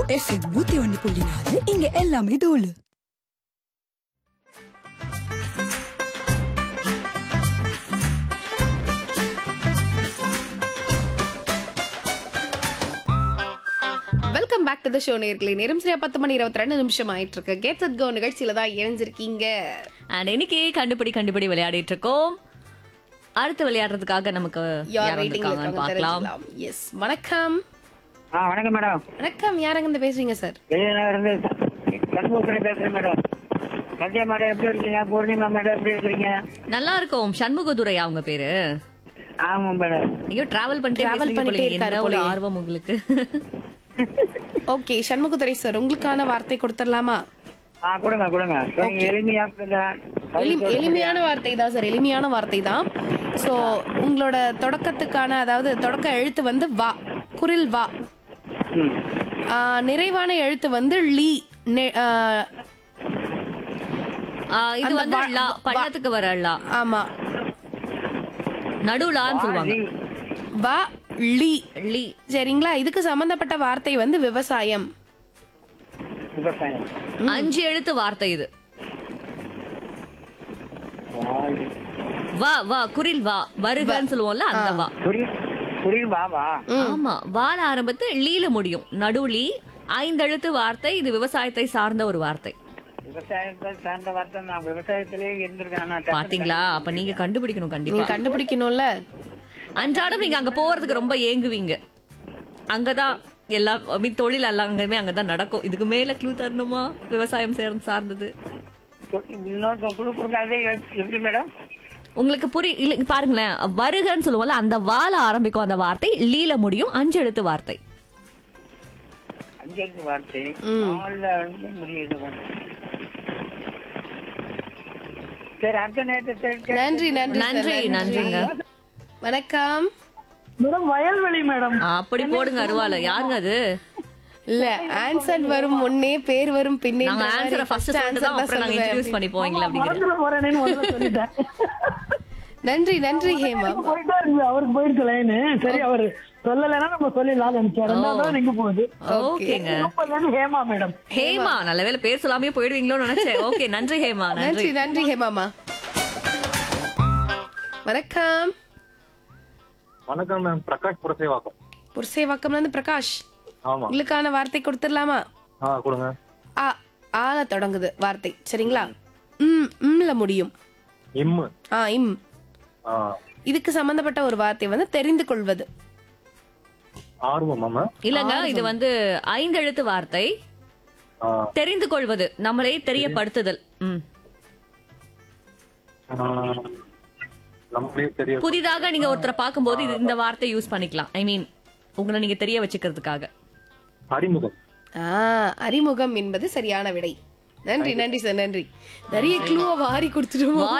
FM நூத்தி ஒன்னு புள்ளி நாலு இங்க எல்லாமே தோலு welcome back to the show நேர்களே நேரம் சரியா பத்து மணி இருபத்தி ரெண்டு நிமிஷம் ஆயிட்டு இருக்கு கெட் அட் கோ நிகழ்ச்சியில தான் இணைஞ்சிருக்கீங்க அண்ட் இன்னைக்கு கண்டுபிடி கண்டுபிடி விளையாடிட்டு இருக்கோம் அடுத்து விளையாடுறதுக்காக நமக்கு யார் யார் வெயிட்டிங்ல வந்திருக்காங்கன்னு பார்க்கலாம் எஸ் வணக்கம் ஆ வணக்கம் மேடம் வணக்கம் யாரங்க இருந்து பேசுறீங்க சார் வெளியில இருந்து சண்முகத்தில் பேசுறேன் மேடம் சத்யா மேடம் எப்படி இருக்கீங்க பூர்ணிமா மேடம் எப்படி இருக்கிறீங்க நல்லா இருக்கும் சண்முகதுரை அவங்க பேரு ஆமா மேடம் நீங்க டிராவல் பண்ணிட்டே Travel பேசுறீங்க பண்ணிட்டே போலயே. இருக்காரு என்ன ஒரு போலயே. ஆர்வம் உங்களுக்கு ஓகே சண்முகதுரை சார் உங்களுக்கான வார்த்தை கொடுத்துடலாமா ஆ கொடுங்க கொடுங்க கொஞ்சம் எளிமையா கொடுங்க. எளி- எளிமையான வார்த்தை தான் சார் எளிமையான வார்த்தை தான் ஸோ உங்களோட தொடக்கத்துக்கான அதாவது தொடக்க எழுத்து வந்து வா குரில் வா ம். ஆ, நிறைவான எழுத்து வந்து லீ நெ- ஆ, ஆ, இது அந்த வந்து வா- லா வா- பள்ளத்துக்கு வர லா ஆமா நடுலான்னு சொல்லுவாங்க ஆ, வா லீ லீ சரிங்களா இதுக்கு சம்பந்தப்பட்ட வார்த்தை வந்து விவசாயம் விவசாயம் அஞ்சு எழுத்து வார்த்தை இது வாய். வா வா குரில் வா வருகன்னு சொல்லுவோம்ல அந்த வா புரி புரியுது பாபா ஆமா வால ஆரம்பத்து லீல முடியும் நடுலி ஐந்தெழுத்து வார்த்தை இது விவசாயத்தை சார்ந்த ஒரு வார்த்தை விவசாயத்தை சார்ந்த வார்த்தை நான் விவசாயத்திலேயே இருந்திருக்கேன் ஆனா டக்குனு பாத்தீங்களா அப்ப நீங்க கண்டுபிடிக்கணும் நீங்க கண்டிப்பா கண்டுபிடிக்கணும்ல அன்றாடம் நீங்க அங்க போறதுக்கு ரொம்ப ஏங்குவீங்க அங்கதான் எல்லா I mean, தொழில் எல்லாமே அங்கதான் நடக்கும் இதுக்கு மேல க்ளூ தரணுமா விவசாயம் சேர்ந்து சார்ந்தது இன்னொரு குழு கொடுக்காதே எப்படி மேடம் உங்களுக்கு புரி இல்ல இங்க பாருங்களேன் வருகன்னு சொல்லுவோம்ல அந்த வால ஆரம்பிக்கும் அந்த வார்த்தை லீல முடியும் அஞ்சு எழுத்து வார்த்தை அஞ்சு வார்த்தை நாலுல இருந்து முடியுது சரி அடுத்த நேரத்தை நன்றி நன்றி sir, நன்றி நன்றிங்க வணக்கம் மேடம் வயல்வெளி மேடம் அப்படி போடுங்க அருவால யாருங்க அது இல்ல ஆன்சர் வரும் முன்னே பேர் வரும் பின்னே நாங்க ஆன்சரை ஃபர்ஸ்ட் சொல்லிட்டு தான் அப்புறம் நாங்க இன்ட்ரோடியூஸ் பண்ணி போவீங்களா அப்படிங்கிற மறந்துட போறேன்னு முதல்ல சொல்லிட்டேன் நன்றி நன்றி ஹேமா போயிட்டே இருக்கு அவருக்கு போயிடுச்சு லைனு சரி அவரு சொல்லலைன்னா நம்ம சொல்லிடலாம் நினைச்சேன் ரெண்டாவது நீங்க போகுது ஓகேங்க சூப்பர்லேருந்து ஹேமா மேடம் ஹேமா நல்ல வேளை பேர் சொல்லாமே போயிடுவீங்களோன்னு நினைச்சேன் ஓகே நன்றி ஹேமா நன்றி நன்றி நன்றி ஹேமாமா வணக்கம் வணக்கம் மேம் பிரகாஷ் புரசேவாக்கம் புருசேவாக்கம்ல இருந்து பிரகாஷ் ஆமா உங்களுக்கான வார்த்தை கொடுத்துடலாமா ஆ கொடுங்க ஆ ஆல தொடங்குது வார்த்தை சரிங்களா ம் ம்ல முடியும் இம்மு ஆ இம் ஆ இதுக்கு சம்பந்தப்பட்ட ஒரு வார்த்தை வந்து தெரிந்து கொள்வது ஆர்வம் மேம் இல்லங்க இது வந்து ஐந்து எழுத்து வார்த்தை ஆ தெரிந்து கொள்வது நம்மளை தெரியப்படுத்துதல் ம். ஆ, நம்மளே தெரியும் புதிதாக நீங்க ஒருத்தரை பார்க்கும்போது இது இந்த வார்த்தை யூஸ் பண்ணிக்கலாம் ஐ மீன் உங்களை நீங்க தெரிய வச்சுக்கிறதுக்காக அறிமுகம் ஆ அறிமுகம் என்பது சரியான விடை நன்றி நன்றி சார் நன்றி நிறைய க்ளூவை வாரி கொடுத்துருவோம்